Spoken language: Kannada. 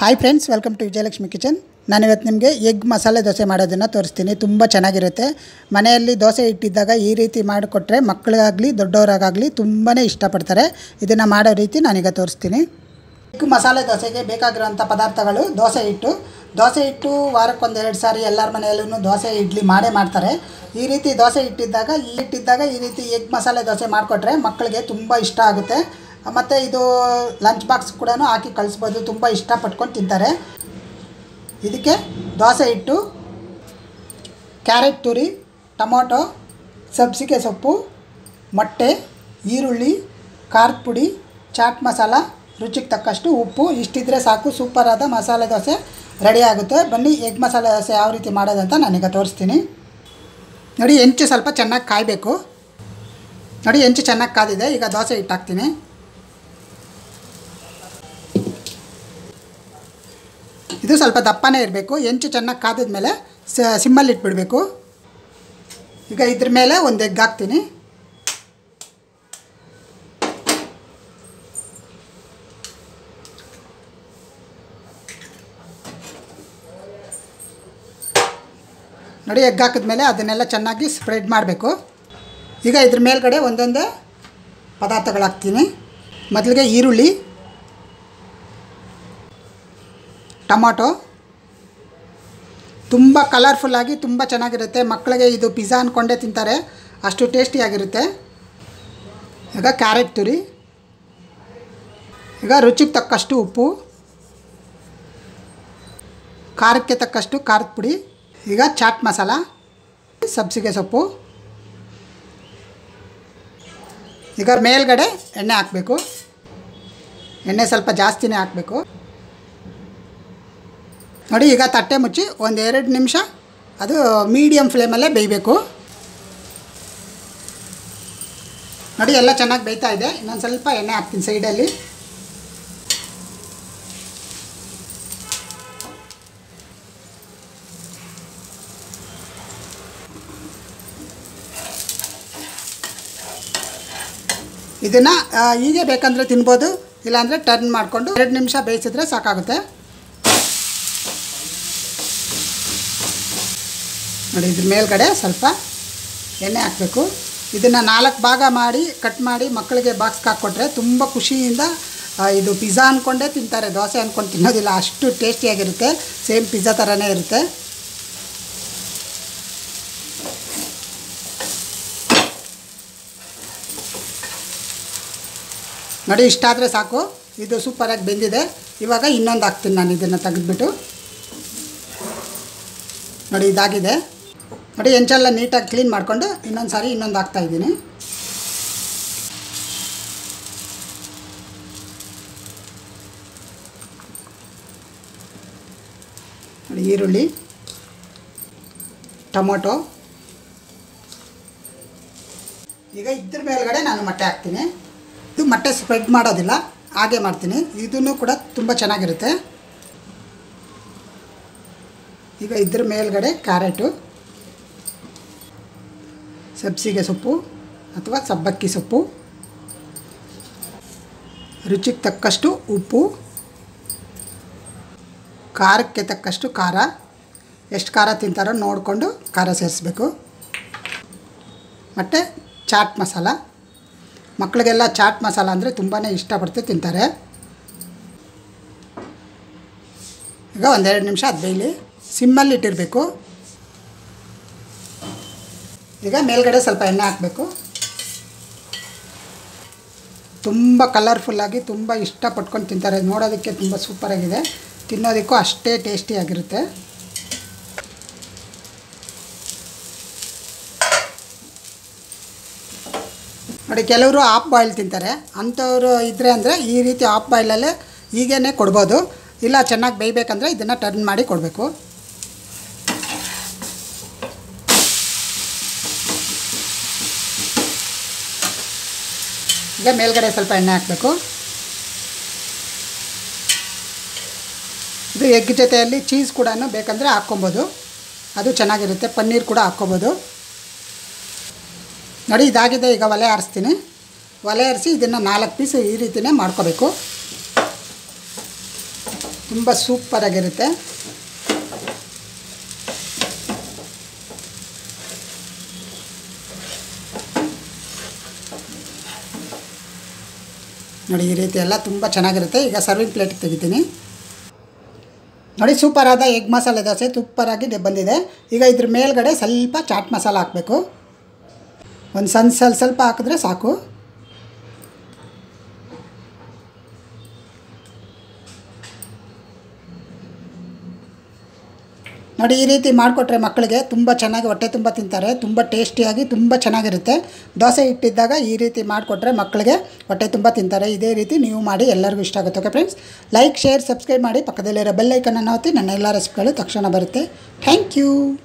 hi friends welcome to Vijayalakshmi kitchen ನಾನಿವತ್ತು ನಿಮಗೆ ಎಗ್ ಮಸಾಲೆ ದೋಸೆ ಮಾಡೋದನ್ನು ತೋರಿಸ್ತೀನಿ ತುಂಬ ಚೆನ್ನಾಗಿರುತ್ತೆ ಮನೆಯಲ್ಲಿ ದೋಸೆ ಇಟ್ಟಿದ್ದಾಗ ಈ ರೀತಿ ಮಾಡಿಕೊಟ್ರೆ ಮಕ್ಕಳಿಗಾಗಲಿ ದೊಡ್ಡವರಾಗಲಿ ತುಂಬಾ ಇಷ್ಟಪಡ್ತಾರೆ ಇದನ್ನು ಮಾಡೋ ರೀತಿ ನಾನೀಗ ತೋರಿಸ್ತೀನಿ ಎಗ್ ಮಸಾಲೆ ದೋಸೆಗೆ ಬೇಕಾಗಿರುವಂಥ ಪದಾರ್ಥಗಳು ದೋಸೆ ಹಿಟ್ಟು ದೋಸೆ ಹಿಟ್ಟು ವಾರಕ್ಕೊಂದು ಎರಡು ಸಾರಿ ಎಲ್ಲರ ಮನೆಯಲ್ಲೂ ದೋಸೆ ಇಡ್ಲಿ ಮಾಡೇ ಮಾಡ್ತಾರೆ ಈ ರೀತಿ ದೋಸೆ ಇಟ್ಟಿದ್ದಾಗ ಈ ಇಟ್ಟಿದ್ದಾಗ ಈ ರೀತಿ ಎಗ್ ಮಸಾಲೆ ದೋಸೆ ಮಾಡಿಕೊಟ್ರೆ ಮಕ್ಕಳಿಗೆ ತುಂಬ ಇಷ್ಟ ಆಗುತ್ತೆ ಮತ್ತು ಇದು ಲಂಚ್ ಬಾಕ್ಸ್ ಕೂಡ ಹಾಕಿ ಕಳಿಸ್ಬೋದು ತುಂಬ ಇಷ್ಟಪಟ್ಕೊಂಡು ತಿಂತಾರೆ ಇದಕ್ಕೆ ದೋಸೆ ಹಿಟ್ಟು ಕ್ಯಾರೆಟ್ ತುರಿ ಟೊಮೊಟೊ ಸಬ್ಸಿಗೆ ಸೊಪ್ಪು ಮೊಟ್ಟೆ ಈರುಳ್ಳಿ ಖಾರದ ಪುಡಿ ಚಾಟ್ ಮಸಾಲ ರುಚಿಗೆ ತಕ್ಕಷ್ಟು ಉಪ್ಪು ಇಷ್ಟಿದ್ರೆ ಸಾಕು ಸೂಪರಾದ ಮಸಾಲೆ ದೋಸೆ ರೆಡಿ ಆಗುತ್ತೆ ಬನ್ನಿ ಎಗ್ ಮಸಾಲೆ ದೋಸೆ ಯಾವ ರೀತಿ ಮಾಡೋದಂತ ನಾನೀಗ ತೋರಿಸ್ತೀನಿ ನೋಡಿ ಹೆಂಚು ಸ್ವಲ್ಪ ಚೆನ್ನಾಗಿ ಕಾಯಬೇಕು ನೋಡಿ ಹೆಂಚು ಚೆನ್ನಾಗಿ ಕಾದಿದೆ ಈಗ ದೋಸೆ ಹಿಟ್ಟು ಹಾಕ್ತೀನಿ ಇದು ಸ್ವಲ್ಪ ದಪ್ಪನೇ ಇರಬೇಕು ಹೆಂಚು ಚೆನ್ನಾಗಿ ಕಾದಿದ ಮೇಲೆ ಸಿಮ್ಮಲ್ಲಿ ಇಟ್ಬಿಡಬೇಕು ಈಗ ಇದ್ರ ಮೇಲೆ ಒಂದು ಎಗ್ ಹಾಕ್ತೀನಿ ನೋಡಿ ಎಗ್ ಹಾಕಿದ್ಮೇಲೆ ಅದನ್ನೆಲ್ಲ ಚೆನ್ನಾಗಿ ಸ್ಪ್ರೆಡ್ ಮಾಡಬೇಕು ಈಗ ಇದ್ರ ಮೇಲ್ಗಡೆ ಒಂದೊಂದೇ ಪದಾರ್ಥಗಳು ಹಾಕ್ತೀನಿ ಮೊದಲಿಗೆ ಈರುಳ್ಳಿ ಟೊಮಾಟೊ ತುಂಬ ಕಲರ್ಫುಲ್ಲಾಗಿ ತುಂಬ ಚೆನ್ನಾಗಿರುತ್ತೆ ಮಕ್ಕಳಿಗೆ ಇದು ಪಿಜ್ಜಾ ಅಂದ್ಕೊಂಡೇ ತಿಂತಾರೆ ಅಷ್ಟು ಟೇಸ್ಟಿಯಾಗಿರುತ್ತೆ ಈಗ ಕ್ಯಾರೆಟ್ ತುರಿ ಈಗ ರುಚಿಗೆ ತಕ್ಕಷ್ಟು ಉಪ್ಪು ಖಾರಕ್ಕೆ ತಕ್ಕಷ್ಟು ಖಾರದ ಪುಡಿ ಈಗ ಚಾಟ್ ಮಸಾಲ ಸಬ್ಸಿಗೆ ಸೊಪ್ಪು ಈಗ ಮೇಲ್ಗಡೆ ಎಣ್ಣೆ ಹಾಕಬೇಕು ಎಣ್ಣೆ ಸ್ವಲ್ಪ ಜಾಸ್ತಿನೇ ಹಾಕಬೇಕು ನೋಡಿ ಈಗ ತಟ್ಟೆ ಮುಚ್ಚಿ ಒಂದು ಎರಡು ನಿಮಿಷ ಅದು ಮೀಡಿಯಮ್ ಫ್ಲೇಮಲ್ಲೇ ಬೇಯಬೇಕು ನೋಡಿ ಎಲ್ಲ ಚೆನ್ನಾಗಿ ಬೇಯ್ತಾ ಇದೆ ಇನ್ನೊಂದು ಸ್ವಲ್ಪ ಎಣ್ಣೆ ಹಾಕ್ತೀನಿ ಸೈಡಲ್ಲಿ ಇದನ್ನು ಹೀಗೆ ಬೇಕಂದರೆ ತಿನ್ಬೋದು ಇಲ್ಲಾಂದರೆ ಟರ್ನ್ ಮಾಡಿಕೊಂಡು ಎರಡು ನಿಮಿಷ ಬೇಯಿಸಿದ್ರೆ ಸಾಕಾಗುತ್ತೆ ನೋಡಿ ಇದ್ರ ಮೇಲ್ಗಡೆ ಸ್ವಲ್ಪ ಎಣ್ಣೆ ಹಾಕಬೇಕು ಇದನ್ನು ನಾಲ್ಕು ಭಾಗ ಮಾಡಿ ಕಟ್ ಮಾಡಿ ಮಕ್ಕಳಿಗೆ ಬಾಕ್ಸ್ಗೆ ಹಾಕ್ಕೊಟ್ರೆ ತುಂಬ ಖುಷಿಯಿಂದ ಆ, ಇದು ಪಿಜ್ಜಾ ಅಂದ್ಕೊಂಡೇ ತಿಂತಾರೆ ದೋಸೆ ಅಂದ್ಕೊಂಡು ತಿನ್ನೋದಿಲ್ಲ ಅಷ್ಟು ಟೇಸ್ಟಿಯಾಗಿರುತ್ತೆ ಸೇಮ್ ಪಿಜ್ಜಾ ಥರನೇ ಇರುತ್ತೆ ನೋಡಿ ಇಷ್ಟಾದರೆ ಸಾಕು ಇದು ಸೂಪರಾಗಿ ಬೆಂದಿದೆ ಇವಾಗ ಇನ್ನೊಂದು ಹಾಕ್ತೀನಿ ನಾನು ಇದನ್ನು ತೆಗೆದ್ಬಿಟ್ಟು ನೋಡಿ ಇದಾಗಿದೆ ನೋಡಿ ಹೆಂಚೆಲ್ಲ ನೀಟಾಗಿ ಕ್ಲೀನ್ ಮಾಡಿಕೊಂಡು ಇನ್ನೊಂದು ಸಾರಿ ಇನ್ನೊಂದು ಹಾಕ್ತಾಯಿದ್ದೀನಿ ನೋಡಿ ಈರುಳ್ಳಿ ಟೊಮೊಟೊ ಈಗ ಇದ್ರ ಮೇಲ್ಗಡೆ ನಾನು ಮೊಟ್ಟೆ ಹಾಕ್ತೀನಿ ಇದು ಮೊಟ್ಟೆ ಸ್ಪ್ರೆಡ್ ಮಾಡೋದಿಲ್ಲ ಹಾಗೆ ಮಾಡ್ತೀನಿ ಇದನ್ನು ಕೂಡ ತುಂಬ ಚೆನ್ನಾಗಿರುತ್ತೆ ಈಗ ಇದ್ರ ಮೇಲ್ಗಡೆ ಕ್ಯಾರೆಟು ಸಬ್ಸಿಗೆ ಸೊಪ್ಪು ಅಥವಾ ಸಬ್ಬಕ್ಕಿ ಸೊಪ್ಪು ರುಚಿಗೆ ತಕ್ಕಷ್ಟು ಉಪ್ಪು ಖಾರಕ್ಕೆ ತಕ್ಕಷ್ಟು ಖಾರ ಎಷ್ಟು ಖಾರ ತಿಂತಾರೋ ನೋಡಿಕೊಂಡು ಖಾರ ಸೇರಿಸ್ಬೇಕು ಮತ್ತು ಚಾಟ್ ಮಸಾಲ ಮಕ್ಕಳಿಗೆಲ್ಲ ಚಾಟ್ ಮಸಾಲ ಅಂದರೆ ತುಂಬಾ ಇಷ್ಟಪಡ್ತು ತಿಂತಾರೆ ಈಗ ಒಂದೆರಡು ನಿಮಿಷ ಅದು ಬೇಯಲಿ ಸಿಮ್ಮಲ್ಲಿ ಇಟ್ಟಿರಬೇಕು ಈಗ ಮೇಲ್ಗಡೆ ಸ್ವಲ್ಪ ಎಣ್ಣೆ ಹಾಕಬೇಕು ತುಂಬ ಕಲರ್ಫುಲ್ಲಾಗಿ ತುಂಬ ಇಷ್ಟಪಟ್ಕೊಂಡು ತಿಂತಾರೆ ನೋಡೋದಕ್ಕೆ ತುಂಬ ಸೂಪರಾಗಿದೆ ತಿನ್ನೋದಕ್ಕೂ ಅಷ್ಟೇ ಟೇಸ್ಟಿಯಾಗಿರುತ್ತೆ ನೋಡಿ ಕೆಲವರು ಆಫ್ ಬಾಯ್ಲ್ ತಿಂತಾರೆ ಅಂಥವ್ರು ಇದ್ದರೆ ಅಂದರೆ ಈ ರೀತಿ ಆಫ್ ಬಾಯ್ಲಲ್ಲೇ ಹೀಗೇ ಕೊಡ್ಬೋದು ಇಲ್ಲ ಚೆನ್ನಾಗಿ ಬೇಯಬೇಕಂದ್ರೆ ಇದನ್ನು ಟರ್ನ್ ಮಾಡಿ ಕೊಡಬೇಕು ಈಗ ಮೇಲ್ಗಡೆ ಸ್ವಲ್ಪ ಎಣ್ಣೆ ಹಾಕಬೇಕು ಇದು ಎಗ್ ಜೊತೆಯಲ್ಲಿ ಚೀಸ್ ಕೂಡ ಬೇಕಂದರೆ ಹಾಕ್ಕೊಬೋದು ಅದು ಚೆನ್ನಾಗಿರುತ್ತೆ ಪನ್ನೀರ್ ಕೂಡ ಹಾಕ್ಕೊಬೋದು ನೋಡಿ ಇದಾಗಿದೆ ಈಗ ಒಲೆ ಆರಿಸ್ತೀನಿ ಒಲೆ ಆರಿಸಿ ಇದನ್ನು ನಾಲ್ಕು ಪೀಸ್ ಈ ರೀತಿಯೇ ಮಾಡ್ಕೋಬೇಕು ತುಂಬ ಸೂಪರಾಗಿರುತ್ತೆ ನೋಡಿ ಈ ರೀತಿ ಎಲ್ಲ ತುಂಬ ಚೆನ್ನಾಗಿರುತ್ತೆ ಈಗ ಸರ್ವಿಂಗ್ ಪ್ಲೇಟಿಗೆ ತೆಗಿತೀನಿ ನೋಡಿ ಸೂಪರಾದ ಎಗ್ ಮಸಾಲೆ ದೋಸೆ ಸೂಪರಾಗಿ ಬಂದಿದೆ ಈಗ ಇದ್ರ ಮೇಲ್ಗಡೆ ಸ್ವಲ್ಪ ಚಾಟ್ ಮಸಾಲ ಹಾಕಬೇಕು ಒಂದು ಸಣ್ಣ ಸ್ವಲ್ಪ ಸ್ವಲ್ಪ ಹಾಕಿದ್ರೆ ಸಾಕು ನೋಡಿ ಈ ರೀತಿ ಮಾಡಿಕೊಟ್ರೆ ಮಕ್ಕಳಿಗೆ ತುಂಬ ಚೆನ್ನಾಗಿ ಹೊಟ್ಟೆ ತುಂಬ ತಿಂತಾರೆ ತುಂಬ ಟೇಸ್ಟಿಯಾಗಿ ತುಂಬ ಚೆನ್ನಾಗಿರುತ್ತೆ ದೋಸೆ ಇಟ್ಟಿದ್ದಾಗ ಈ ರೀತಿ ಮಾಡಿಕೊಟ್ರೆ ಮಕ್ಕಳಿಗೆ ಹೊಟ್ಟೆ ತುಂಬ ತಿಂತಾರೆ ಇದೇ ರೀತಿ ನೀವು ಮಾಡಿ ಎಲ್ಲರಿಗೂ ಇಷ್ಟ ಆಗುತ್ತೆ okay friends like share subscribe ಮಾಡಿ ಪಕ್ಕದಲ್ಲಿರೋ ಬೆಲ್ಲೈಕನ್ನು ಒತ್ತಿ ನನ್ನ ಎಲ್ಲ ರೆಸಿಪಿಗಳು ತಕ್ಷಣ ಬರುತ್ತೆ ಥ್ಯಾಂಕ್ ಯು